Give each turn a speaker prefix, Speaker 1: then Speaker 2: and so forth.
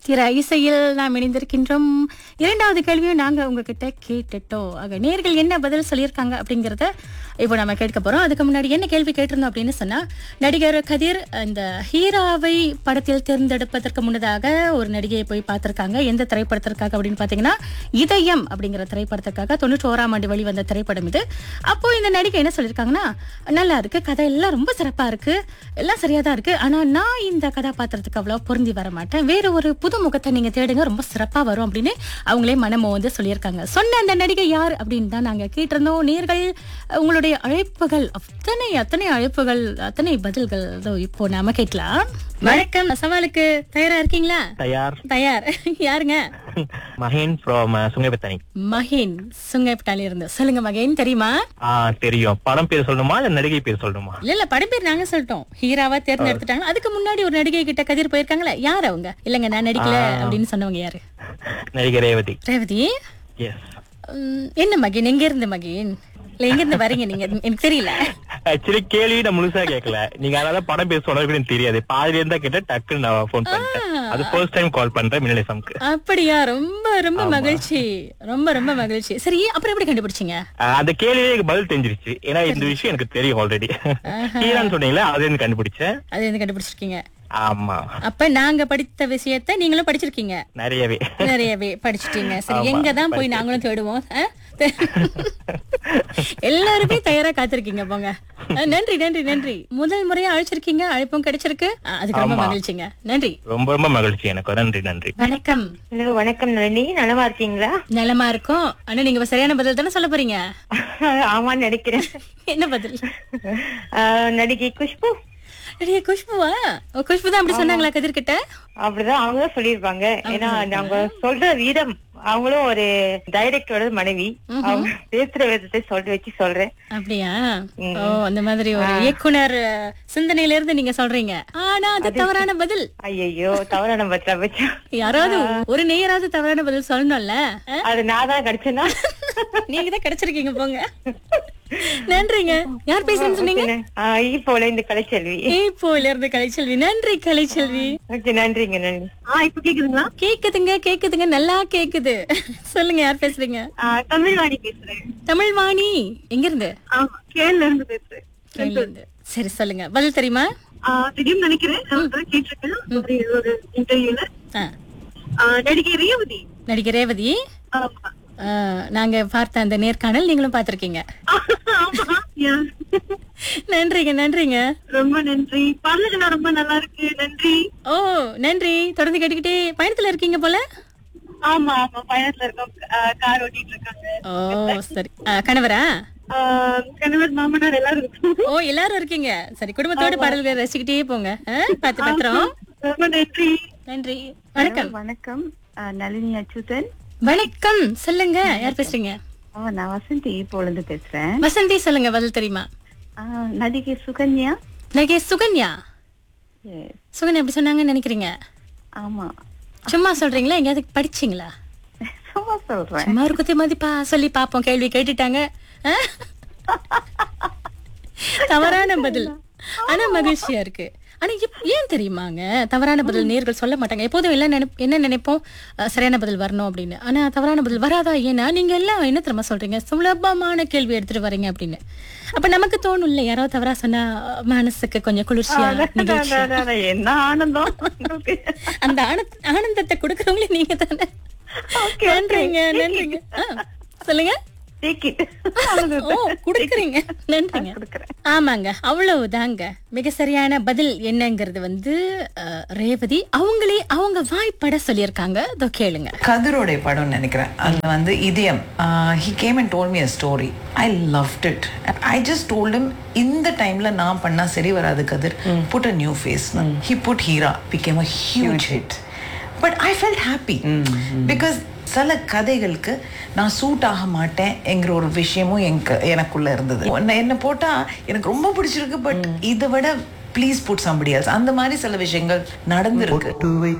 Speaker 1: திற இசையில் நாம் இணைந்திருக்கின்றோம் இரண்டாவது கேள்வியும் நாங்க உங்ககிட்ட கேட்டுட்டோம் ஆக நேர்கள் என்ன பதில் சொல்லியிருக்காங்க அப்படிங்கறத இப்போ நம்ம கேட்க போறோம் அதுக்கு முன்னாடி என்ன கேள்வி கேட்டிருந்தோம் அப்படின்னு சொன்னா நடிகர் கதிர் இந்த ஹீராவை படத்தில் தேர்ந்தெடுப்பதற்கு முன்னதாக ஒரு நடிகையை போய் பார்த்திருக்காங்க எந்த திரைப்படத்திற்காக அப்படின்னு பாத்தீங்கன்னா இதயம் அப்படிங்கிற திரைப்படத்திற்காக தொண்ணூற்றி ஓராம் ஆண்டு வெளிவந்த திரைப்படம் இது அப்போ இந்த நடிகை என்ன சொல்லியிருக்காங்கன்னா நல்லா இருக்கு கதை எல்லாம் ரொம்ப சிறப்பா இருக்கு எல்லாம் சரியா தான் இருக்கு ஆனா நான் இந்த கதாபாத்திரத்துக்கு அவ்வளவு பொருந்தி வர மாட்டேன் வேற ஒரு புது முகத்தை நீங்க தேடுங்க ரொம்ப சிறப்பா வரும் அப்படின்னு அவங்களே மனமோ வந்து சொல்லியிருக்காங்க சொன்ன அந்த நடிகை யார் அப்படின்னு தான் நாங்க கேட்டிருந்தோம் நேர்கள் உங்களுடைய அழைப்புகள் அத்தனை அத்தனை அழைப்புகள் அத்தனை பதில்கள் இதோ இப்போ நாம கேட்கலாம் வணக்கம் சவாலுக்கு தயாரா இருக்கீங்களா
Speaker 2: தயார்
Speaker 1: தயார் யாருங்க
Speaker 2: மகேன் ஃப்ரம் சுங்கபத்தனி
Speaker 1: மகேன் சுங்கைப்பட்டால இருந்து சொல்லுங்க மகேன் தெரியுமா
Speaker 2: ஆ தெரியும் படம் பேர் சொல்லணுமா இல்ல நடிகை பேர் சொல்லணுமா
Speaker 1: இல்ல இல்ல படம் பேர் நாங்க சொல்லிட்டோம் ஹீராவா தேர்ந்தெடுத்துட்டாங்க அதுக்கு முன்னாடி ஒரு நடிகை கிட்ட கதிர் போயிருக்காங்களா யார் அவங்க இல்லங்க நான் நடிக்கல அப்படின்னு சொன்னவங்க யாரு
Speaker 2: நடிகை ரேவதி
Speaker 1: ரேவதி
Speaker 2: எஸ்
Speaker 1: உம், என்ன மகேன் எங்க இருந்து மகேன் இல்ல எங்க இருந்து வரீங்க நீங்க எனக்கு தெரியல
Speaker 2: ஆக்சுவலி கேள்வி நான் முழுசா கேட்கல நீங்க அதனால படம் பேர் சொன்னது எனக்கு தெரியாது பாதியில இருந்தா கேட்ட டக்குன்னு நான் ஃபோன் பண்ணிட்டேன் அது ஃபர்ஸ்ட் டைம் கால் பண்றேன் மின்னலிசம்க்கு
Speaker 1: அப்படியா ரொம்ப ரொம்ப மகிழ்ச்சி ரொம்ப ரொம்ப மகிழ்ச்சி சரி அப்புறம் எப்படி கண்டுபிடிச்சீங்க
Speaker 2: அந்த கேள்வியே எனக்கு பதில் தெரிஞ்சிருச்சு ஏன்னா இந்த விஷயம் எனக்கு தெரியும் ஆல்ரெடி ஹீரான்னு சொன்னீங்களா அது எனக்கு கண்டுபிடிச்சேன்
Speaker 1: அது என்ன கண்டுபிடிச்சிருக்கீங்க
Speaker 2: ஆமா
Speaker 1: அப்ப நாங்க படித்த விஷயத்த நீங்களும் படிச்சிருக்கீங்க
Speaker 2: நிறையவே
Speaker 1: நிறையவே படிச்சிட்டீங்க சரி எங்க தான் போய் நாங்களும் தேடுவோம் ஆ? எல்லாருமே தயாரா காத்திருக்கீங்க போங்க ஆ, நன்றி நன்றி நன்றி முதல் முறையா அழைச்சிருக்கீங்க அழைப்பும் கிடைச்சிருக்கு ஆ, அதுக்கு ரொம்ப மகிழ்ச்சிங்க நன்றி
Speaker 2: ரொம்ப ரொம்ப மகிழ்ச்சி எனக்கு நன்றி நன்றி
Speaker 1: வணக்கம்
Speaker 3: ஹலோ வணக்கம் நளினி நலமா இருக்கீங்களா
Speaker 1: நலமா இருக்கும் ஆனா நீங்க சரியான பதில் தானே சொல்ல போறீங்க
Speaker 3: ஆமான்னு நினைக்கிறேன்
Speaker 1: என்ன பதில்
Speaker 3: ஆஹ் நடிகை குஷ்பு
Speaker 1: அடியே குஷ்புவா ஓ, குஷ்பு தான் அப்படி சொன்னாங்களா கதிர்கிட்ட
Speaker 3: அப்படிதான் அவங்க தான் சொல்லியிருப்பாங்க ஏன்னா அவங்க சொல்ற வீதம் அவங்களும் ஒரு டைரக்டரோட மனைவி அவங்க பேசுற விதத்தை சொல்ல வச்சு சொல்றேன்
Speaker 1: அப்படியா ஓ அந்த மாதிரி ஒரு இயக்குனர் அஹ், சிந்தனையில இருந்து நீங்க சொல்றீங்க ஆனா அது தவறான பதில்
Speaker 3: ஐயோ தவறான பத்திர வச்சா
Speaker 1: யாராவது ஒரு நேயராவது தவறான பதில் சொல்லணும்ல அஹ்?
Speaker 3: அது நான் தான் கிடைச்சேன்னா
Speaker 1: நீங்க தான் கிடைச்சிருக்கீங்க போங்க நன்றிங்க யார் பேசுறேன்னு சொன்னீங்க
Speaker 3: இப்போல இந்த கலைச்செல்வி
Speaker 1: ஏப்போல இருந்து கலைச்செல்வி நன்றி கலைச்செல்வி
Speaker 3: ஓகே நன்றிங்க நன்றி ஆ இப்ப கேக்குதுங்களா
Speaker 1: கேக்குதுங்க கேக்குதுங்க நல்லா கேக்குது சொல்லுங்க யார் பேசுறீங்க
Speaker 3: தமிழ்வாணி பேசுறேன்
Speaker 1: தமிழ்வாணி எங்க இருந்து
Speaker 3: ஆமா கேள்ல இருந்து பேசுறேன்
Speaker 1: கேரளா இருந்து. சரி சொல்லுங்க பதில் தெரியுமா
Speaker 3: தெரியும் நினைக்கிறேன் கேட்டிருக்கேன் ஒரு ஒரு இன்டர்வியூல
Speaker 1: ஆ,
Speaker 3: நடிகை ரேவதி
Speaker 1: நடிகை ரேவதி
Speaker 3: ஆமா
Speaker 1: ஆ, நாங்க பார்த்த அந்த நேர்காணல் நீங்களும் பார்த்திருக்கீங்க
Speaker 3: ஆமா. Yeah.
Speaker 1: நன்றிங்க நன்றிங்க
Speaker 3: ரொம்ப நன்றி பாடல்கள் ரொம்ப நல்லா இருக்கு நன்றி
Speaker 1: ஓ நன்றி தொடர்ந்து கேட்டுக்கிட்டே பயணத்துல இருக்கீங்க போல
Speaker 3: ஆமா ஆமா பயணத்துல இருக்கோம் கார் ஓட்டிட்டு இருக்காங்க
Speaker 1: ஓ சரி ஆ, கணவரா
Speaker 3: ஆஹ் கணவர் மாமனார் எல்லாரும் இருக்கோம்
Speaker 1: ஓ எல்லாரும் இருக்கீங்க சரி குடும்பத்தோட பாடல்களை ரசிச்சுக்கிட்டே போங்க ஆ, பார்த்து பத்திரம்
Speaker 3: ரொம்ப நன்றி
Speaker 1: நன்றி வணக்கம்
Speaker 3: வணக்கம் நளினி அச்சுதன்
Speaker 1: வணக்கம் சொல்லுங்க யார் பேசுறீங்க
Speaker 3: நான் வசந்தி இப்போல இருந்து பேசுறேன்
Speaker 1: வசந்தி சொல்லுங்க பதில் தெரியுமா
Speaker 3: நடிகை சுகன்யா
Speaker 1: நகை சுகன்யா சுகன்யா எப்படி சொன்னாங்கன்னு நினைக்கிறீங்க
Speaker 3: ஆமா
Speaker 1: சும்மா சொல்றீங்களா எங்கேயாவது படிச்சீங்களா
Speaker 3: சும்மா சொல்றேன்
Speaker 1: சும்மா ஒரு குத்தி மதிப்பா சொல்லி பாப்போம் கேள்வி கேட்டுட்டாங்க ஆ? தவறான பதில் ஆனா மகிழ்ச்சியா இருக்கு ஆனா இப்- ஏன் தெரியுமாங்க தவறான பதில் நேர்கள் சொல்ல மாட்டாங்க எப்போதும் எல்லாம் நினைப் என்ன நினைப்போம் அஹ், சரியான பதில் வரணும் அப்படின்னு ஆனா தவறான பதில் வராதா ஏன்னா நீங்க எல்லாம் என்ன தெரியுமா சொல்றீங்க சுலபமான கேள்வி எடுத்துட்டு வரீங்க அப்படின்னு அப்ப நமக்கு தோணும் இல்ல யாரோ தவறா சொன்னா அஹ், மனசுக்கு கொஞ்சம் குளிர்ச்சியா நிகழ்ச்சியா.
Speaker 3: என்ன ஆனந்தம் உங்களுக்கு.
Speaker 1: அந்த ஆனந்த ஆனந்தத்தை கொடுக்கறவங்களே நீங்க தானே
Speaker 3: Okay, okay.
Speaker 1: நன்றிங்க நன்றிங்க ஆ, சொல்லுங்க
Speaker 3: Take it.
Speaker 1: ஓ குடுக்குறீங்க நன்றிங்க ஆமாங்க அவ்வளவுதாங்க மிக சரியான பதில் என்னங்கிறது வந்து அஹ், ரேவதி அவங்களே அவங்க வாய்ப்பட சொல்லியிருக்காங்க இதோ கேளுங்க
Speaker 4: கதிரோடைய படம்னு நினைக்கிறேன் அதுல வந்து இதயம் he came and told me a story I loved it I just told him இந்த டைம்ல நான் பண்ணா சரி வராது Kathir put a new face he put hero became a huge hit but I felt happy because சில கதைகளுக்கு நான் சூட் ஆக மாட்டேன் என்கிற ஒரு விஷயமும் எனக்கு எனக்குள்ள இருந்தது என்ன- என்ன போட்டா எனக்கு ரொம்ப பிடிச்சிருக்கு பட் இதை விட ப்ளீஸ் புட் சம்படி else அந்த மாதிரி சில விஷயங்கள் நடந்திருக்கு